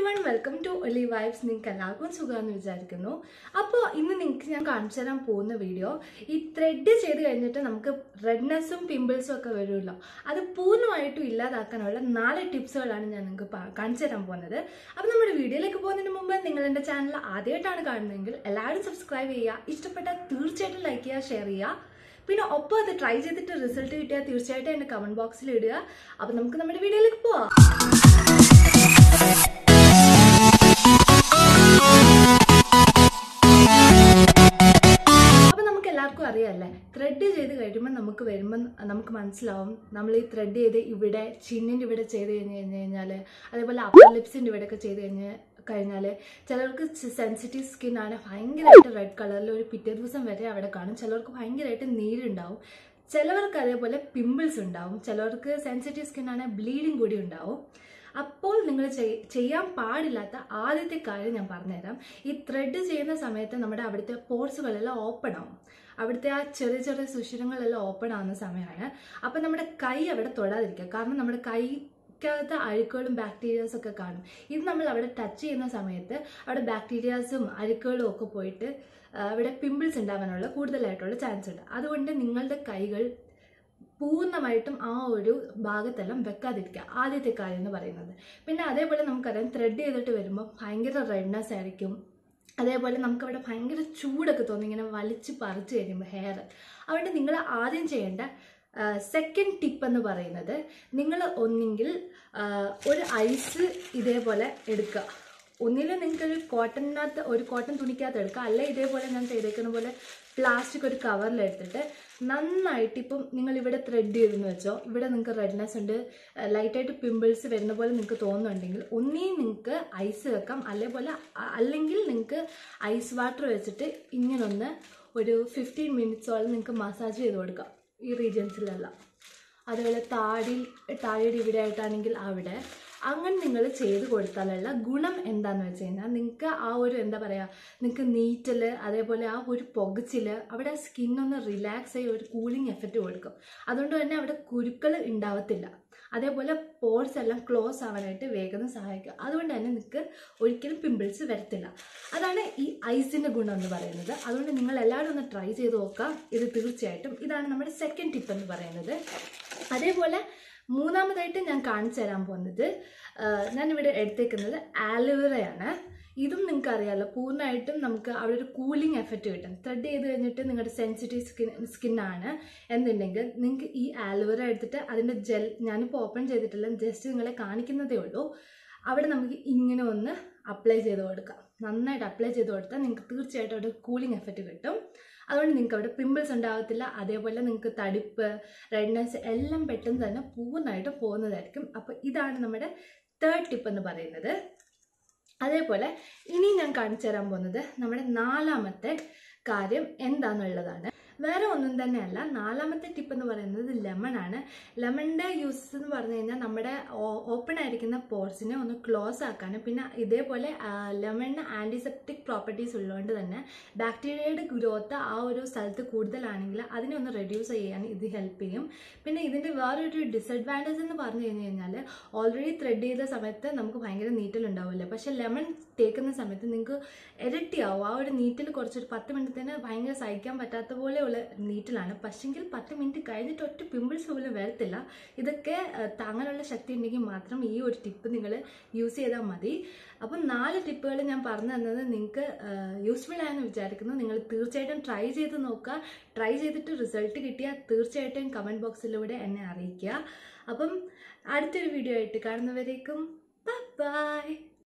one welcome to Oli vibes നിങ്ങൾക്ക് എല്ലാവർക്കും സുഖമാണെന്ന് വിചാരിക്കുന്നു അപ്പോൾ ഇന്ന് നിങ്ങൾക്ക് ഞാൻ കാണിച്ചു തരാൻ പോകുന്ന വീഡിയോ ഈ ത്രെഡ് ചെയ്ത് കഴിഞ്ഞിട്ട് നമുക്ക് റെഡ്നെസ്സും പിമ്പിൾസും ഒക്കെ വരുമല്ലോ അത് പൂർണ്ണമായിട്ടും ഇല്ലാതാക്കാനുള്ള നാല് ടിപ്സുകളാണ് ഞാൻ നിങ്ങൾക്ക് പ- കാണിച്ചു തരാൻ പോകുന്നത് അപ്പോൾ നമ്മുടെ വീഡിയോയിലേക്ക് പോകുന്നതിന് മുമ്പ് നിങ്ങൾ എൻ്റെ ചാനൽ ആദ്യമായിട്ടാണ് കാണുന്നതെങ്കിൽ എല്ലാവരും സബ്സ്ക്രൈബ് ചെയ്യുക ഇഷ്ടപ്പെട്ടാൽ തീർച്ചയായിട്ടും ലൈക്ക് ചെയ്യുക ഷെയർ ചെയ്യുക പിന്നെ ഒപ്പം അത് ട്രൈ ചെയ്തിട്ട് റിസൾട്ട് കിട്ടിയാൽ തീർച്ചയായിട്ടും എൻ്റെ കമൻറ്റ് ബോക്സിൽ ഇടുക അപ്പോൾ നമുക്ക് നമ്മുടെ വീഡിയോയിലേക്ക് പോവാം അപ്പൊ നമുക്ക് എല്ലാവർക്കും അറിയാമല്ലേ ത്രെഡ് ചെയ്ത് കഴിയുമ്പോൾ നമുക്ക് വരുമ്പോൾ നമുക്ക് മനസ്സിലാവും നമ്മൾ ഈ ത്രെഡ് ചെയ്ത് ഇവിടെ ചിന്നിൻ്റെ ഇവിടെ ചെയ്ത് കഴിഞ്ഞ് കഴിഞ്ഞ് കഴിഞ്ഞാൽ അതേപോലെ അപ്പർ ലിപ്സിൻ്റെ ഇവിടെ ഒക്കെ ചെയ്ത് കഴിഞ്ഞ് കഴിഞ്ഞാൽ ചിലർക്ക് സെൻസിറ്റീവ് സ്കിൻ ആണ് ഭയങ്കരമായിട്ട് റെഡ് കളറിൽ ഒരു പിറ്റേ ദിവസം വരെ അവിടെ കാണും ചിലർക്ക് ഭയങ്കരമായിട്ട് നീരുണ്ടാവും ചിലവർക്ക് അതേപോലെ പിമ്പിൾസ് ഉണ്ടാവും ചിലവർക്ക് സെൻസിറ്റീവ് സ്കിൻ ആണ് ബ്ലീഡിങ് കൂടി ഉണ്ടാവും അപ്പോൾ നിങ്ങൾ ചെയ്യാൻ പാടില്ലാത്ത ആദ്യത്തെ കാര്യം ഞാൻ പറഞ്ഞുതരാം ഈ ത്രെഡ് ചെയ്യുന്ന സമയത്ത് നമ്മുടെ അവിടുത്തെ പോർട്സുകളെല്ലാം ഓപ്പൺ ആവും അവിടുത്തെ ആ ചെറിയ ചെറിയ സുഷിരങ്ങളെല്ലാം ഓപ്പൺ ആവുന്ന സമയമാണ് അപ്പം നമ്മുടെ കൈ അവിടെ തൊടാതിരിക്കുക കാരണം നമ്മുടെ കൈക്കകത്ത് അഴുക്കുകളും ബാക്ടീരിയാസും ഒക്കെ കാണും ഇത് നമ്മൾ അവിടെ ടച്ച് ചെയ്യുന്ന സമയത്ത് അവിടെ ബാക്ടീരിയാസും അഴുക്കുകളും ഒക്കെ പോയിട്ട് ആ, അവിടെ പിമ്പിൾസ് ഉണ്ടാവാനുള്ള കൂടുതലായിട്ടുള്ള ചാൻസ് ഉണ്ട് അതുകൊണ്ട് നിങ്ങളുടെ കൈകൾ പൂർണ്ണമായിട്ടും ആ ഒരു ഭാഗത്തെല്ലാം വെക്കാതിരിക്കുക ആദ്യത്തെ കാര്യം എന്ന് പറയുന്നത് പിന്നെ അതേപോലെ നമുക്കറിയാം ത്രെഡ് ചെയ്തിട്ട് വരുമ്പോൾ ഭയങ്കര റെഡ്നെസ് ആയിരിക്കും അതേപോലെ നമുക്കവിടെ ഭയങ്കര ചൂടൊക്കെ തോന്നും ഇങ്ങനെ വലിച്ച് പറിച്ച് കഴിയുമ്പോൾ ഹെയർ അതുകൊണ്ട് നിങ്ങൾ ആദ്യം ചെയ്യേണ്ട സെക്കൻഡ് ടിപ്പ് എന്ന് പറയുന്നത് നിങ്ങൾ ഒന്നെങ്കിൽ ആ, ഒരു ഐസ് ഇതേപോലെ എടുക്കുക ഒന്നിൽ നിങ്ങൾക്ക് ഒരു കോട്ടണിനകത്ത് ഒരു കോട്ടൺ തുണിക്കകത്ത് എടുക്കുക അല്ലെ ഇതേപോലെ ഞാൻ ചെയ്തേക്കുന്ന പോലെ പ്ലാസ്റ്റിക് ഒരു കവറിൽ എടുത്തിട്ട് നന്നായിട്ട് ഇപ്പം നിങ്ങൾ ഇവിടെ ത്രെഡ് ചെയ്തെന്ന് വെച്ചോ ഇവിടെ നിങ്ങൾക്ക് റെഡ്നെസ് ഉണ്ട് ലൈറ്റായിട്ട് പിമ്പിൾസ് വരുന്ന പോലെ നിങ്ങൾക്ക് തോന്നുന്നുണ്ടെങ്കിൽ ഒന്നേ നിങ്ങൾക്ക് ഐസ് വെക്കാം അതേപോലെ അ- അല്ലെങ്കിൽ നിങ്ങൾക്ക് ഐസ് വാട്ടർ വെച്ചിട്ട് ഇങ്ങനൊന്ന് ഒരു ഫിഫ്റ്റീൻ മിനിറ്റ്സോളം നിങ്ങൾക്ക് മസാജ് ചെയ്ത് കൊടുക്കാം ഈ റീജിയൻസിലെല്ലാം അതുപോലെ താടി താടിയുടെ ഇവിടെ ആയിട്ടാണെങ്കിൽ അവിടെ അങ്ങനെ നിങ്ങൾ ചെയ്ത് കൊടുത്താലുള്ള ഗുണം എന്താന്ന് വെച്ച് കഴിഞ്ഞാൽ നിങ്ങൾക്ക് ആ ഒരു എന്താ പറയുക നിങ്ങൾക്ക് നീറ്റൽ അതേപോലെ ആ ഒരു പുകച്ചിൽ അവിടെ സ്കിന്നൊന്ന് റിലാക്സ് ആയി ഒരു കൂളിംഗ് എഫക്റ്റ് കൊടുക്കും അതുകൊണ്ട് തന്നെ അവിടെ കുരുക്കൾ ഉണ്ടാവത്തില്ല അതേപോലെ പോർസ് എല്ലാം ക്ലോസ് ആവാനായിട്ട് വേഗം സഹായിക്കും അതുകൊണ്ട് തന്നെ നിങ്ങൾക്ക് ഒരിക്കലും പിമ്പിൾസ് വരത്തില്ല അതാണ് ഈ ഐസിൻ്റെ ഗുണം എന്ന് പറയുന്നത് അതുകൊണ്ട് നിങ്ങൾ എല്ലാവരും ഒന്ന് ട്രൈ ചെയ്ത് നോക്കാം ഇത് തീർച്ചയായിട്ടും ഇതാണ് നമ്മുടെ സെക്കൻഡ് ടിപ്പ് എന്ന് പറയുന്നത് അതേപോലെ മൂന്നാമതായിട്ട് ഞാൻ കാണിച്ചു തരാൻ പോകുന്നത് ആ, ഞാനിവിടെ എടുത്തേക്കുന്നത് ആലോവേറയാണ് ഇതും നിങ്ങൾക്ക് അറിയാമല്ലോ പൂർണ്ണമായിട്ടും നമുക്ക് അവിടെ ഒരു കൂളിംഗ് എഫക്റ്റ് കിട്ടും ത്രെഡ് ചെയ്ത് കഴിഞ്ഞിട്ട് നിങ്ങളുടെ സെൻസിറ്റീവ് സ്കിൻ സ്കിന്നാണ് എന്നുണ്ടെങ്കിൽ നിങ്ങൾക്ക് ഈ ആലോവേറ എടുത്തിട്ട് അതിൻ്റെ ജെൽ ഞാനിപ്പോൾ ഓപ്പൺ ചെയ്തിട്ടില്ല ജസ്റ്റ് നിങ്ങളെ കാണിക്കുന്നതേ ഉള്ളൂ അവിടെ നമുക്ക് ഇങ്ങനെ ഒന്ന് അപ്ലൈ ചെയ്ത് കൊടുക്കാം നന്നായിട്ട് അപ്ലൈ ചെയ്ത് കൊടുത്താൽ നിങ്ങൾക്ക് തീർച്ചയായിട്ടും അവിടെ കൂളിംഗ് എഫക്റ്റ് കിട്ടും അതുകൊണ്ട് നിങ്ങൾക്ക് അവിടെ പിമ്പിൾസ് ഉണ്ടാകത്തില്ല അതേപോലെ നിങ്ങൾക്ക് തടിപ്പ് റെഡ്നെസ് എല്ലാം പെട്ടെന്ന് തന്നെ പൂർണ്ണമായിട്ട് പോകുന്നതായിരിക്കും അപ്പോൾ ഇതാണ് നമ്മുടെ തേർഡ് ടിപ്പ് എന്ന് പറയുന്നത് അതേപോലെ ഇനി ഞാൻ കാണിച്ചു തരാൻ പോകുന്നത് നമ്മുടെ നാലാമത്തെ കാര്യം എന്താണെന്നുള്ളതാണ് വേറെ ഒന്നും തന്നെയല്ല നാലാമത്തെ ടിപ്പ് എന്ന് പറയുന്നത് ലെമൺ ആണ് ലെമണിൻ്റെ യൂസസ് എന്ന് പറഞ്ഞു കഴിഞ്ഞാൽ നമ്മുടെ ഓപ്പൺ ആയിരിക്കുന്ന പോർസിനെ ഒന്ന് ക്ലോസ് ആക്കാനും പിന്നെ ഇതേപോലെ ലെമണിന് ആൻറ്റിസെപ്റ്റിക് പ്രോപ്പർട്ടീസ് ഉള്ളതുകൊണ്ട് തന്നെ ബാക്ടീരിയയുടെ ഗ്രോത്ത് ആ ഒരു സ്ഥലത്ത് കൂടുതലാണെങ്കിൽ അതിനെ ഒന്ന് റെഡ്യൂസ് ചെയ്യാൻ ഇത് ഹെൽപ്പ് ചെയ്യും പിന്നെ ഇതിൻ്റെ വേറൊരു ഡിസഡ്വാൻറ്റേജ് എന്ന് പറഞ്ഞു കഴിഞ്ഞ് കഴിഞ്ഞാൽ ഓൾറെഡി ത്രെഡ് ചെയ്ത സമയത്ത് നമുക്ക് ഭയങ്കര നീറ്റലുണ്ടാവില്ല പക്ഷേ ലെമൺ തേക്കുന്ന സമയത്ത് നിങ്ങൾക്ക് ഇരട്ടിയാവും ആ ഒരു നീറ്റിൽ കുറച്ചൊരു പത്ത് മിനിറ്റത്തിന് ഭയങ്കര സഹിക്കാൻ പറ്റാത്ത പോലെയുള്ള നീറ്റിലാണ് പക്ഷെങ്കിൽ പത്ത് മിനിറ്റ് കഴിഞ്ഞിട്ട് ഒറ്റ പിമ്പിൾസ് പോലും വരത്തില്ല ഇതൊക്കെ ആ, താങ്ങാനുള്ള ശക്തി ഉണ്ടെങ്കിൽ മാത്രം ഈ ഒരു ടിപ്പ് നിങ്ങൾ യൂസ് ചെയ്താൽ മതി അപ്പം നാല് ടിപ്പുകൾ ഞാൻ പറഞ്ഞു തന്നത് നിങ്ങൾക്ക് യൂസ്ഫുൾ ആയെന്ന് വിചാരിക്കുന്നു നിങ്ങൾ തീർച്ചയായിട്ടും ട്രൈ ചെയ്ത് നോക്കുക ട്രൈ ചെയ്തിട്ട് റിസൾട്ട് കിട്ടിയാൽ തീർച്ചയായിട്ടും കമൻറ്റ് ബോക്സിലൂടെ എന്നെ അറിയിക്കുക അപ്പം അടുത്തൊരു വീഡിയോ ആയിട്ട് കാണുന്നവരേക്കും ബൈ